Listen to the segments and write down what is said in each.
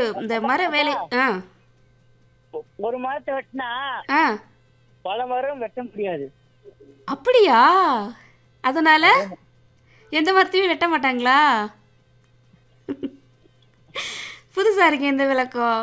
இந்த மர வேலை ஆ ஒ- ஒரு மரத்தை வெட்டினா ஆ பல மரம் வெட்ட முடியாது அப்படியா அதனால எந்த மரத்தையும் வெட்ட மாட்டாங்களா புதுசா இருக்கு இந்த விளக்கம்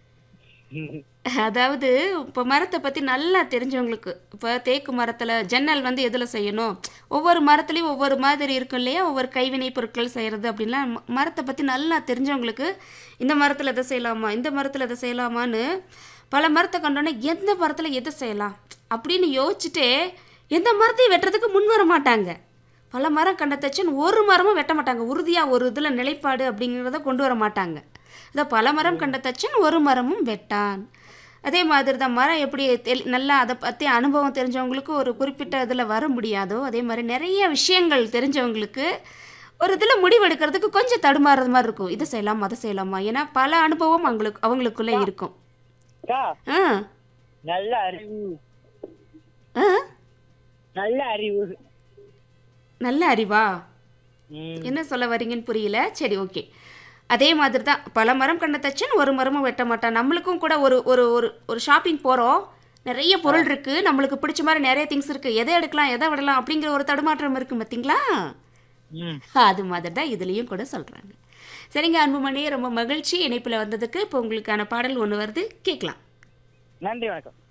அதாவது இப்போ மரத்தை பற்றி நல்லா தெரிஞ்சவங்களுக்கு இப்போ தேக்கு மரத்தில் ஜன்னல் வந்து எதில் செய்யணும் ஒவ்வொரு மரத்துலேயும் ஒவ்வொரு மாதிரி இருக்கும் இல்லையா ஒவ்வொரு கைவினை பொருட்கள் செய்கிறது அப்படின்லாம் ம- மரத்தை பற்றி நல்லா தெரிஞ்சவங்களுக்கு இந்த மரத்தில் எதை செய்யலாமா இந்த மரத்தில் எதை செய்யலாமான்னு பல மரத்தை கண்டோன்னே எந்த மரத்தில் எதை செய்யலாம் அப்படின்னு யோசிச்சுட்டே எந்த மரத்தையும் வெட்டுறதுக்கு முன் வர மாட்டாங்க பல மரம் கண்ட தச்சன் ஒரு மரமும் வெட்ட மாட்டாங்க உறுதியாக ஒரு இதில் நிலைப்பாடு அப்படிங்கிறத கொண்டு வர மாட்டாங்க இதை பல மரம் கண்ட தச்சன் ஒரு மரமும் வெட்டான் அதே மாதிரி தான் மரம் எப்படி தெளி- நல்லா அதை பற்றி அனுபவம் தெரிஞ்சவங்களுக்கு ஒரு குறிப்பிட்ட இதில் வர முடியாதோ அதே மாதிரி நிறைய விஷயங்கள் தெரிஞ்சவங்களுக்கு ஒரு இதில் முடிவெடுக்கிறதுக்கு கொஞ்சம் தடுமாறுற மாதிரி இருக்கும் இதை செய்யலாமா அதை செய்யலாமா ஏன்னா பல அனுபவம் அவங்களுக்கு அவங்களுக்குள்ளே இருக்கும் அக்கா ஆ நல்ல அறிவு ஆ நல்ல அறிவு நல்ல அறிவா ம். என்ன சொல்ல வரீங்கன்னு புரியல சரி ஓகே அதே மாதிரி தான் பல மரம் கண்ட தச்சன் ஒரு மரமும் வெட்ட மாட்டான் நம்மளுக்கும் கூட ஒரு ஒரு ஒரு ஒரு ஷாப்பிங் போகிறோம் நிறைய பொருள் இருக்குது நம்மளுக்கு பிடிச்ச மாதிரி நிறைய திங்ஸ் இருக்குது எதை எடுக்கலாம் எதை விடலாம் அப்படிங்கிற ஒரு தடுமாற்றம் இருக்குது பார்த்தீங்களா ம் அது மாதிரி தான் இதுலேயும் கூட சொல்கிறாங்க சரிங்க அன்புமணி ரொம்ப மகிழ்ச்சி இணைப்பில் வந்ததுக்கு இப்போ உங்களுக்கான பாடல் ஒன்று வருது கேட்கலாம் நன்றி வணக்கம்